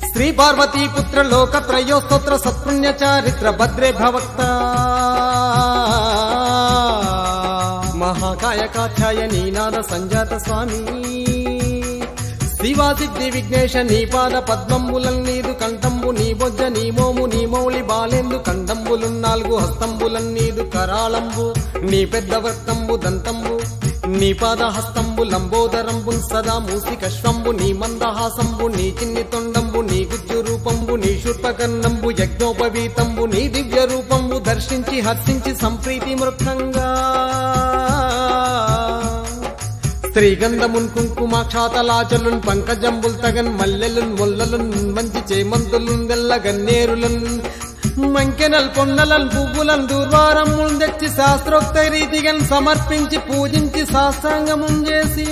శ్రీ పార్వతీ పుత్ర లోక త్రయోస్తోత్ర సత్పుణ్య చారిత్ర భద్రే భవక్త మహాకాయ కాఛాయ నీనాద సంజాత స్వామి శివాసిద్ధి విఘ్నేశ నీ పాద పద్మంబులన్ నీదు కంఠంబు నీ బొజ్జ నీ మోము నీ మౌళి బాలెందు కంఠంబులు నాలుగు హస్తంబులన్ నీదు కరాళంబు నీ పెద్ద వర్తంబు దంతంబు నీ పాద హస్తంబు లంబోదరంబు సదా మూసి కశ్వంబు నీ మందహాసంబు నీ చిన్ని తొండంబు నీ గుజ్జు రూపంబు నీ శుర్పకర్ణంబు యజ్ఞోపవీతంబు నీ దివ్య రూపంబు దర్శించి హర్షించి సంప్రీతి మృక్కంగా శ్రీగంధమున్ కుంకుమాక్షాతలాచలున్ పంకజంబుల్ తగన్ మల్లెలున్ ముల్లలున్ మంచి చేమంతులున్ గల్ల గన్నేరులన్ మంకెనల్ పొన్నలన్ పువ్వులన్ దూర్వారముల్ తెచ్చి శాస్త్రోక్త రీతిగన్ సమర్పించి పూజించి సాష్టాంగముం చేసి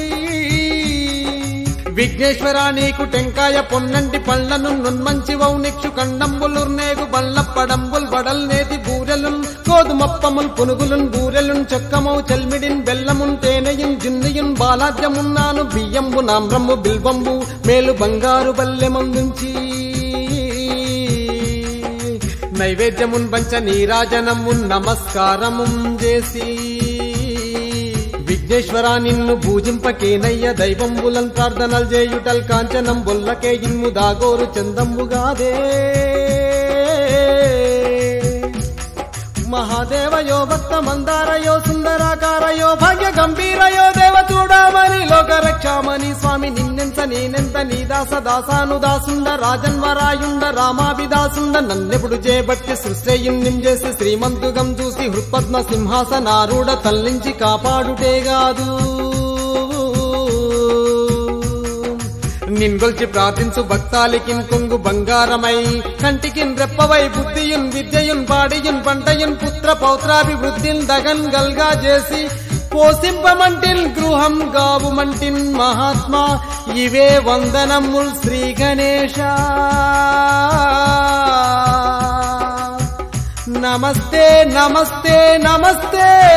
విఘ్నేశ్వర నీకు టెంకాయ పొన్నంటి పళ్ళను నున్మంచి వౌనిక్షు కండంబులుర్నేగు బళ్ళప్పడంబుల్ బడల్ నేతి బూరెలున్ గోధుమప్పముల్ పునుగులున్ బూరెలున్ చొక్కమౌ చెల్మిడిన్ బెల్లమున్ తేనెయున్ జున్నియున్ బాలాద్యమున్నాను బియ్యంబు నామ్రమ్ము బిల్వంబు మేలు బంగారు బల్లెమందుంచి నైవేద్యమున్ పంచ నీరాజనమున్ నమస్కారముం చేసి విఘ్నేశ్వర నిన్ను పూజింపకేనయ్య దైవంబులన్ ప్రార్థనలు చేయుటల్ కాంచనం బొల్లకే ఇన్ము దాగోరు చందంబుగాదే మహాదేవయో భక్త మందారయో సుందరాకారయో భాగ్య గంభీరయో దేవ చూడమని లోక రక్షామణి స్వామి నిన్నెంత నేనెంత నీ దాస దాసాను దాసుండ రాజన్వరాయుండ రామాభిదాసుండ నన్నెప్పుడు చేపట్టి సృష్టయుణ్యం చేసి శ్రీమంతుగం చూసి హృత్పద్మ సింహాసనారూఢ తల్లించి కాపాడుటేగాదు నిన్గొల్చి ప్రార్థించు భక్తాలికిన్ కొంగు బంగారమై కంటికిన్ రెప్పవై బుద్ధియున్ విద్యయున్ పాడియున్ పంటయున్ పుత్ర పౌత్రాభివృద్ధిన్ దగన్ గల్గా చేసి పోసింపమంటిన్ గృహం గావుమంటిన్ మహాత్మా ఇవే వందనముల్ శ్రీ గణేశ నమస్తే నమస్తే నమస్తే